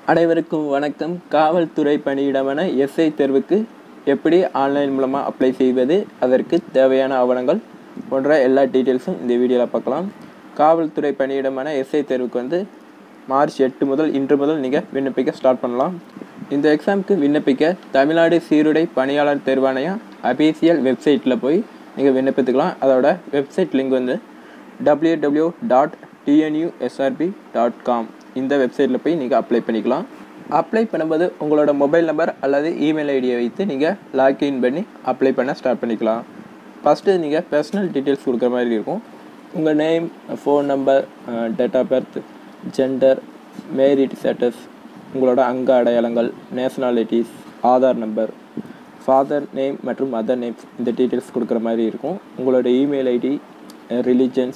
அனைவருக்கும் வணக்கம் காவல்துறை பணியிடமான எஸ்ஐ தேர்வுக்கு எப்படி ஆன்லைன் மூலமாக அப்ளை செய்வது அதற்கு தேவையான ஆவணங்கள் போன்ற எல்லா டீட்டெயில்ஸும் இந்த வீடியோவில் பார்க்கலாம் காவல்துறை பணியிடமான எஸ்ஐ தேர்வுக்கு வந்து மார்ச் எட்டு முதல் இன்று முதல் நீங்கள் விண்ணப்பிக்க ஸ்டார்ட் பண்ணலாம் இந்த எக்ஸாமுக்கு விண்ணப்பிக்க தமிழ்நாடு சீருடை பணியாளர் தேர்வாணையம் அபிசியல் வெப்சைட்டில் போய் நீங்கள் விண்ணப்பித்துக்கலாம் அதோட வெப்சைட் லிங்க் வந்து W W dot TNUSRB dot com இந்த வெப்சைட்டில் போய் நீங்கள் அப்ளை பண்ணிக்கலாம் அப்ளை பண்ணும்போது உங்களோட மொபைல் நம்பர் அல்லது இமெயில் ஐடியை வைத்து நீங்கள் லாக்இன் பண்ணி அப்ளை பண்ண ஸ்டார்ட் பண்ணிக்கலாம் ஃபஸ்ட்டு நீங்கள் பர்சனல் டீட்டெயில்ஸ் கொடுக்குற மாதிரி இருக்கும் உங்கள் name phone number date of birth gender married status உங்களோட அங்க அடையாளங்கள் nationalities Aadhaar number father name மற்றும் மதர் நேம்ஸ் இந்த டீட்டெயில்ஸ் கொடுக்குற மாதிரி இருக்கும் உங்களோட email ID religions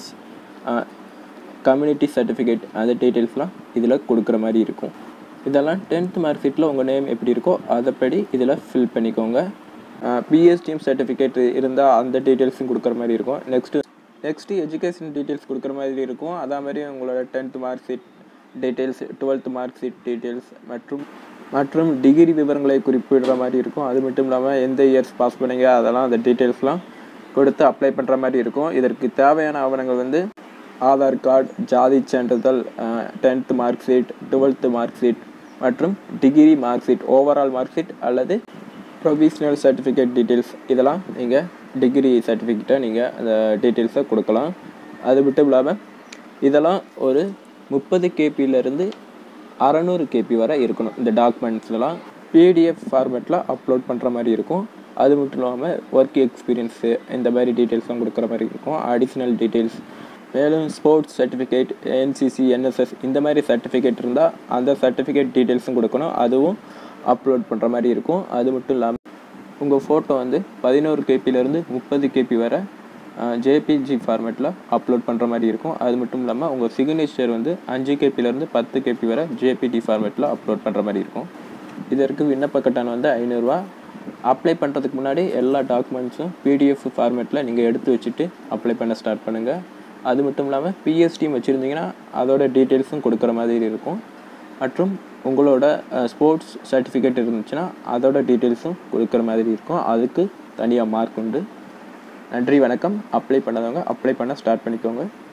community certificate அந்த டீட்டெயில்ஸ்லாம் இதில் கொடுக்குற மாதிரி இருக்கும் இதெல்லாம் டென்த் மார்க் ஷீட்டில் உங்கள் நேம் எப்படி இருக்கோ அதைப்படி இதில் ஃபில் பண்ணிக்கோங்க பிஎஸ்டிஎம் சர்டிஃபிகேட் இருந்தால் அந்த டீட்டெயில்ஸும் கொடுக்குற மாதிரி இருக்கும் நெக்ஸ்ட்டு நெக்ஸ்ட்டு எஜுகேஷன் டீட்டெயில்ஸ் கொடுக்குற மாதிரி இருக்கும் அதே மாதிரி உங்களோட tenth mark sheet details twelfth mark sheet details மற்றும் மற்றும் டிகிரி விவரங்களை குறிப்பிடுற மாதிரி இருக்கும் அது மட்டும் இல்லாமல் எந்த இயர்ஸ் பாஸ் பண்ணீங்க அதெல்லாம் அந்த டீட்டெயில்ஸ்லாம் கொடுத்து அப்ளை பண்ணுற மாதிரி இருக்கும் இதற்கு தேவையான ஆவணங்கள் வந்து ஆதார் கார்டு ஜாதி சான்றிதழ் tenth mark sheet twelfth mark sheet மற்றும் degree mark sheet overall mark sheet அல்லது ப்ரொவிஷ்னல் சர்டிஃபிகேட் டீட்டெயில்ஸ் இதெல்லாம் நீங்கள் டிகிரி சர்டிஃபிகேட்டை நீங்கள் அந்த டீட்டெயில்ஸை கொடுக்கலாம் அது மட்டும் இல்லாமல் இதெல்லாம் ஒரு முப்பது கேபியிலேருந்து அறநூறு கேபி வரை இருக்கணும் இந்த டாக்குமெண்ட்ஸ்லாம் பிடிஎஃப் ஃபார்மேட்டில் அப்லோட் பண்ணுற மாதிரி இருக்கும் அது மட்டும் இல்லாமல் ஒர்க் எக்ஸ்பீரியன்ஸு இந்த மாதிரி டீட்டெயில்ஸ்லாம் கொடுக்குற மாதிரி இருக்கும் அடிஷ்னல் டீட்டெயில்ஸ் மேலும் ஸ்போர்ட்ஸ் சர்டிஃபிகேட் என்சிசி என்எஸ்எஸ் இந்த மாதிரி சர்டிஃபிகேட் இருந்தால் அந்த சர்டிஃபிகேட் டீட்டெயில்ஸும் கொடுக்கணும் அதுவும் அப்லோட் பண்ணுற மாதிரி இருக்கும் அது மட்டும் இல்லாமல் உங்கள் ஃபோட்டோ வந்து பதினோரு கேபியிலேருந்து முப்பது கேபி வரை ஜேபிஜி ஃபார்மேட்டில் அப்லோட் பண்ணுற மாதிரி இருக்கும் அது மட்டும் இல்லாமல் உங்கள் சிக்னேச்சர் வந்து அஞ்சு கேபியிலேருந்து பத்து கேபி வரை ஜேபிடி ஃபார்மேட்டில் அப்லோட் பண்ணுற மாதிரி இருக்கும் இதற்கு விண்ணப்ப கட்டணம் வந்து ஐநூறுரூவா அப்ளை பண்ணுறதுக்கு முன்னாடி எல்லா டாக்குமெண்ட்ஸும் பிடிஎஃப் ஃபார்மேட்டில் நீங்கள் எடுத்து வச்சுட்டு அப்ளை பண்ண ஸ்டார்ட் பண்ணுங்கள் அது மட்டும் இல்லாமல் பிஎஸ்டியும் வச்சுருந்தீங்கன்னா அதோட டீட்டெயில்ஸும் கொடுக்குற மாதிரி இருக்கும் மற்றும் உங்களோட ஸ்போர்ட்ஸ் சர்டிஃபிகேட் இருந்துச்சுன்னா அதோட டீட்டெயில்ஸும் கொடுக்குற மாதிரி இருக்கும் அதுக்கு தனியாக மார்க் உண்டு நன்றி வணக்கம் அப்ளை பண்ணாதவங்க அப்ளை பண்ண ஸ்டார்ட் பண்ணிக்கோங்க